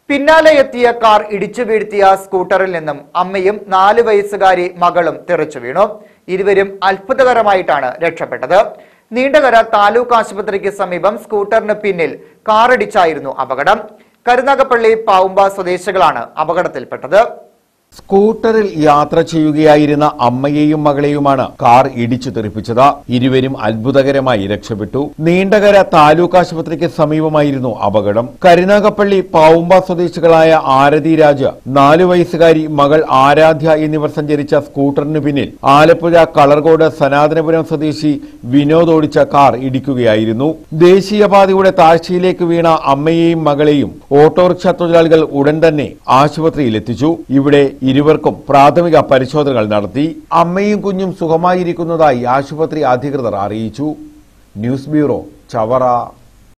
പിന്നാലെ എത്തിയ കാർ ഇടിച്ചു വീഴ്ത്തിയ സ്കൂട്ടറിൽ നിന്നും അമ്മയും നാല് വയസ്സുകാരി മകളും തെറിച്ചു വീണു ഇരുവരും അത്ഭുതകരമായിട്ടാണ് രക്ഷപ്പെട്ടത് നീണ്ടകര താലൂക്ക് ആശുപത്രിക്ക് സമീപം സ്കൂട്ടറിന് പിന്നിൽ കാറിടിച്ചായിരുന്നു അപകടം കരുനാഗപ്പള്ളി പാവുമ്പ സ്വദേശികളാണ് അപകടത്തിൽപ്പെട്ടത് സ്കൂട്ടറിൽ യാത്ര ചെയ്യുകയായിരുന്ന അമ്മയെയും മകളെയുമാണ് കാർ ഇടിച്ചു തെറിപ്പിച്ചത് ഇരുവരും അത്ഭുതകരമായി രക്ഷപ്പെട്ടു നീണ്ടകര താലൂക്ക് ആശുപത്രിക്ക് സമീപമായിരുന്നു അപകടം കരുനാഗപ്പള്ളി പാവുമ്പ സ്വദേശികളായ ആരതി രാജ് നാലു വയസ്സുകാരി മകൾ ആരാധ്യ എന്നിവർ സഞ്ചരിച്ച സ്കൂട്ടറിന് പിന്നിൽ ആലപ്പുഴ കളർകോട് സനാതനപുരം സ്വദേശി വിനോദ് ഓടിച്ച കാർ ഇടിക്കുകയായിരുന്നു ദേശീയപാതയുടെ താഴ്ചയിലേക്ക് വീണ അമ്മയെയും മകളെയും ഓട്ടോറിക്ഷ തൊഴിലാളികൾ ഉടൻ തന്നെ ആശുപത്രിയിൽ എത്തിച്ചു ഇവിടെ ഇരുവർക്കും പ്രാഥമിക പരിശോധനകൾ നടത്തി അമ്മയും കുഞ്ഞും സുഖമായിരിക്കുന്നതായി ആശുപത്രി അധികൃതർ അറിയിച്ചു ന്യൂസ് ബ്യൂറോ ചവറ